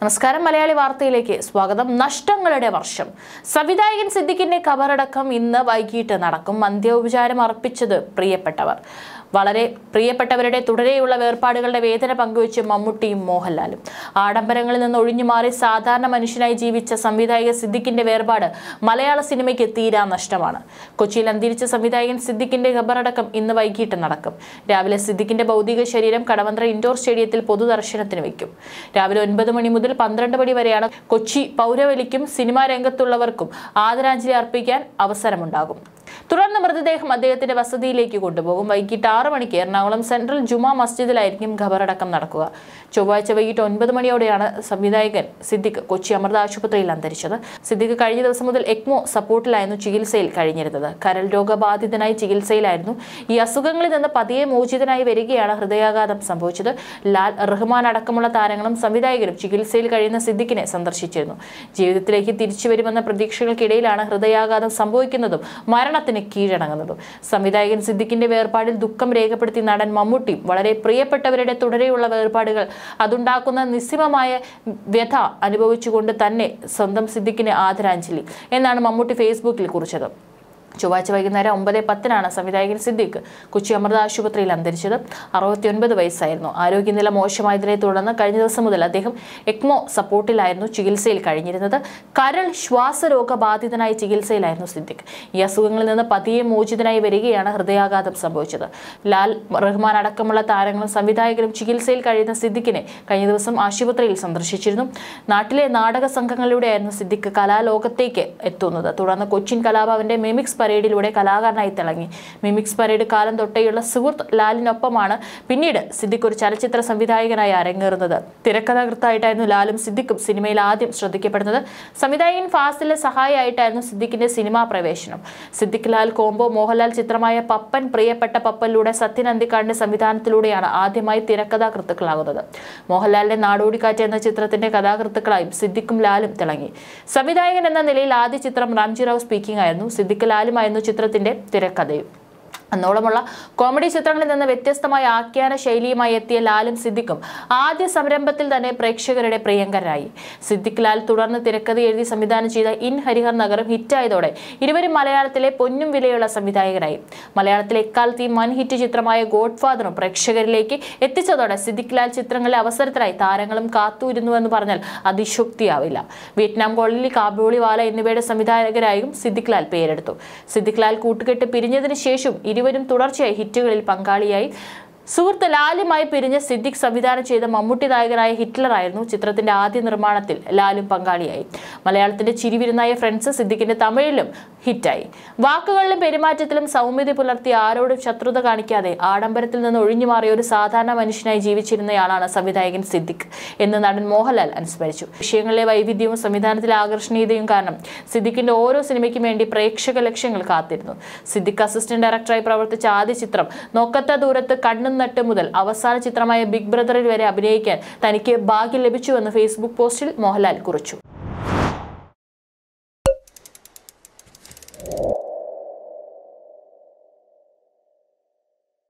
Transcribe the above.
നമസ്കാരം മലയാളി വാർത്തയിലേക്ക് സ്വാഗതം നഷ്ടങ്ങളുടെ വർഷം സംവിധായകൻ സിദ്ദിഖിന്റെ കബറടക്കം ഇന്ന് വൈകിട്ട് നടക്കും അന്ത്യോപചാരം അർപ്പിച്ചത് പ്രിയപ്പെട്ടവർ വളരെ പ്രിയപ്പെട്ടവരുടെ തുടരെയുള്ള വേർപാടുകളുടെ വേദന പങ്കുവച്ച് മമ്മൂട്ടിയും മോഹൻലാലും ആഡംബരങ്ങളിൽ നിന്ന് ഒഴിഞ്ഞു മാറി സാധാരണ മനുഷ്യനായി ജീവിച്ച സംവിധായക സിദ്ദിഖിന്റെ വേർപാട് മലയാള സിനിമയ്ക്ക് തീരാ നഷ്ടമാണ് കൊച്ചിയിൽ അന്തരിച്ച സംവിധായകൻ സിദ്ദിഖിന്റെ ഖബറടക്കം ഇന്ന് വൈകിട്ട് നടക്കും രാവിലെ സിദ്ദിഖിന്റെ ഭൗതിക ശരീരം കടവന്ത്ര ഇൻഡോർ സ്റ്റേഡിയത്തിൽ പൊതുദർശനത്തിന് വയ്ക്കും രാവിലെ ഒൻപത് മണി മുതൽ പന്ത്രണ്ട് മണി വരെയാണ് കൊച്ചി പൗരവലിക്കും സിനിമാ രംഗത്തുള്ളവർക്കും ആദരാഞ്ജലി അർപ്പിക്കാൻ അവസരമുണ്ടാകും തുടർന്ന് മൃതദേഹം അദ്ദേഹത്തിന്റെ വസതിയിലേക്ക് കൊണ്ടുപോകും വൈകിട്ട് ആറ് മണിക്ക് എറണാകുളം സെൻട്രൽ ജുമാ മസ്ജിദിലായിരിക്കും ഖബറടക്കം നടക്കുക ചൊവ്വാഴ്ച വൈകിട്ട് ഒൻപത് മണിയോടെയാണ് സംവിധായകൻ സിദ്ദിഖ് കൊച്ചി അമൃത ആശുപത്രിയിൽ അന്തരിച്ചത് സിദ്ദിഖ് കഴിഞ്ഞ ദിവസം മുതൽ എക്മോ സപ്പോർട്ടിലായിരുന്നു ചികിത്സയിൽ കഴിഞ്ഞിരുന്നത് കരൾ രോഗബാധിതനായി ചികിത്സയിലായിരുന്നു ഈ അസുഖങ്ങളിൽ നിന്ന് പതിയെ മോചിതനായി വരികയാണ് ഹൃദയാഘാതം സംഭവിച്ചത് ലാൽ റഹ്മാൻ അടക്കമുള്ള താരങ്ങളും സംവിധായകരും ചികിത്സയിൽ കഴിയുന്ന സിദ്ദിഖിനെ സന്ദർശിച്ചിരുന്നു ജീവിതത്തിലേക്ക് തിരിച്ചു വരുമെന്ന പ്രതീക്ഷകൾക്കിടയിലാണ് ഹൃദയാഘാതം സംഭവിക്കുന്നതും മരണത്തിന് കീഴടങ്ങുന്നതും സംവിധായകൻ സിദ്ദിഖിന്റെ വേർപാടിൽ ദുഃഖം രേഖപ്പെടുത്തി നടൻ മമ്മൂട്ടിയും വളരെ പ്രിയപ്പെട്ടവരുടെ തുടരെയുള്ള വേർപാടുകൾ അതുണ്ടാക്കുന്ന നിസ്സീമമായ വ്യഥ അനുഭവിച്ചുകൊണ്ട് തന്നെ സ്വന്തം സിദ്ദിഖിന് ആദരാഞ്ജലി എന്നാണ് മമ്മൂട്ടി ഫേസ്ബുക്കിൽ കുറിച്ചത് ചൊവ്വാഴ്ച വൈകുന്നേരം ഒമ്പത് പത്തിനാണ് സംവിധായകൻ സിദ്ദിഖ് കൊച്ചി അമൃത ആശുപത്രിയിൽ അന്തരിച്ചത് അറുപത്തിയൊൻപത് വയസ്സായിരുന്നു ആരോഗ്യനില മോശമായതിനെ തുടർന്ന് കഴിഞ്ഞ ദിവസം മുതൽ അദ്ദേഹം എക്മോ സപ്പോർട്ടിലായിരുന്നു ചികിത്സയിൽ കഴിഞ്ഞിരുന്നത് കരൾ ശ്വാസരോഗ ബാധിതനായി ചികിത്സയിലായിരുന്നു സിദ്ദിഖ് ഈ അസുഖങ്ങളിൽ നിന്ന് പതിയെ മോചിതനായി വരികയാണ് ഹൃദയാഘാതം സംഭവിച്ചത് ലാൽ റഹ്മാൻ അടക്കമുള്ള താരങ്ങളും സംവിധായകരും ചികിത്സയിൽ കഴിയുന്ന സിദ്ദിഖിനെ കഴിഞ്ഞ ദിവസം ആശുപത്രിയിൽ സന്ദർശിച്ചിരുന്നു നാട്ടിലെ നാടക സംഘങ്ങളിലൂടെയായിരുന്നു സിദ്ദിഖ് കലാലോകത്തേക്ക് എത്തുന്നത് തുടർന്ന് കൊച്ചിൻ കലാഭവന്റെ മിമിക്സ് പരേഡിലൂടെ കലാകാരനായി തിളങ്ങി മിമിക്സ് പരേഡ് കാലം തൊട്ടേയുള്ള സുഹൃത്ത് ലാലിനൊപ്പമാണ് പിന്നീട് സിദ്ദിഖ് ഒരു ചലച്ചിത്ര സംവിധായകനായി അരങ്ങേറുന്നത് തിരക്കഥാകൃത്തായിട്ടായിരുന്നു ലാലും സിദ്ദിഖും സിനിമയിൽ ആദ്യം ശ്രദ്ധിക്കപ്പെടുന്നത് സംവിധായകൻ ഫാസിലെ സഹായിയായിട്ടായിരുന്നു സിദ്ദിഖിന്റെ സിനിമാ പ്രവേശനം സിദ്ദിഖ് ലാൽ കോംബോ മോഹൻലാൽ ചിത്രമായ പപ്പൻ പ്രിയപ്പെട്ട പപ്പനിലൂടെ സത്യൻ അന്തിക്കാടിന്റെ സംവിധാനത്തിലൂടെയാണ് ആദ്യമായി തിരക്കഥാകൃത്തുക്കളാകുന്നത് മോഹൻലാലിന്റെ നാടോടിക്കാറ്റ് എന്ന ചിത്രത്തിന്റെ കഥാകൃത്തുക്കളായും സിദ്ദിഖും ലാലും തിളങ്ങി സംവിധായകൻ എന്ന നിലയിൽ ആദ്യ ചിത്രം റാംജി റാവു സ്പീക്കിംഗ് ആയിരുന്നു സിദ്ദിഖ് ലാലുമായിരുന്നു ചിത്രത്തിന്റെ തിരക്കഥയും അന്നോളമുള്ള കോമഡി ചിത്രങ്ങളിൽ നിന്ന് വ്യത്യസ്തമായ ആഖ്യാന ശൈലിയുമായി എത്തിയ ലാലും സിദ്ദിഖും ആദ്യ സംരംഭത്തിൽ തന്നെ പ്രേക്ഷകരുടെ പ്രിയങ്കരായി സിദ്ദിഖ് ലാൽ തുടർന്ന് തിരക്കഥ എഴുതി സംവിധാനം ചെയ്ത ഇൻ ഹരിഹർ നഗരം ഹിറ്റായതോടെ ഇരുവരും മലയാളത്തിലെ പൊന്നും വിലയുള്ള സംവിധായകരായി മലയാളത്തിലെ എക്കാലത്തെ വൻ ഹിറ്റ് ചിത്രമായ ഗോഡ് ഫാദറും പ്രേക്ഷകരിലേക്ക് എത്തിച്ചതോടെ സിദ്ദിഖ് ലാൽ ചിത്രങ്ങളിലെ അവസരത്തിനായി താരങ്ങളും കാത്തുയിരുന്നുവെന്ന് പറഞ്ഞാൽ അതിശോക്തിയാവില്ല വിയറ്റ്നാം കോളനി കാബൂളിവാല എന്നിവയുടെ സംവിധായകരായും സിദ്ദിഖ് ലാൽ പേരെടുത്തു സിദ്ദിഖ് ലാൽ കൂട്ടുകെട്ട് പിരിഞ്ഞതിന് ശേഷം ഇരുവരും തുടർച്ചയായി ഹിറ്റുകളിൽ പങ്കാളിയായി സുഹൃത്ത് ലാലുമായി പിരിഞ്ഞ സിദ്ദിഖ് സംവിധാനം ചെയ്ത മമ്മൂട്ടി നായകനായ ഹിറ്റ്ലറായിരുന്നു ചിത്രത്തിന്റെ ആദ്യ നിർമ്മാണത്തിൽ ലാലും പങ്കാളിയായി മലയാളത്തിന്റെ ചിരിവിരുന്നായ ഫ്രണ്ട്സ് സിദ്ദിഖിന്റെ തമിഴിലും ഹിറ്റായി വാക്കുകളിലും പെരുമാറ്റത്തിലും സൗമ്യത പുലർത്തി ആരോടും ശത്രുത കാണിക്കാതെ ആഡംബരത്തിൽ നിന്ന് ഒഴിഞ്ഞു മാറിയ ഒരു സാധാരണ മനുഷ്യനായി ജീവിച്ചിരുന്നയാളാണ് സംവിധായകൻ സിദ്ദിഖ് എന്ന് നടൻ മോഹൻലാൽ അനുസ്മരിച്ചു വിഷയങ്ങളിലെ വൈവിധ്യവും സംവിധാനത്തിലെ ആകർഷണീയതയും കാരണം സിദ്ദിഖിന്റെ ഓരോ സിനിമയ്ക്കും വേണ്ടി പ്രേക്ഷക ലക്ഷ്യങ്ങൾ കാത്തിരുന്നു സിദ്ദിഖ് അസിസ്റ്റന്റ് ഡയറക്ടറായി പ്രവർത്തിച്ച ആദ്യ ചിത്രം നോക്കത്ത ദൂരത്ത് കണ്ണും നട്ട് മുതൽ അവസാന ചിത്രമായ ബിഗ് ബ്രദറിൽ വരെ അഭിനയിക്കാൻ തനിക്ക് ഭാഗ്യം ലഭിച്ചുവെന്ന് ഫേസ്ബുക്ക് പോസ്റ്റിൽ മോഹൻലാൽ കുറിച്ചു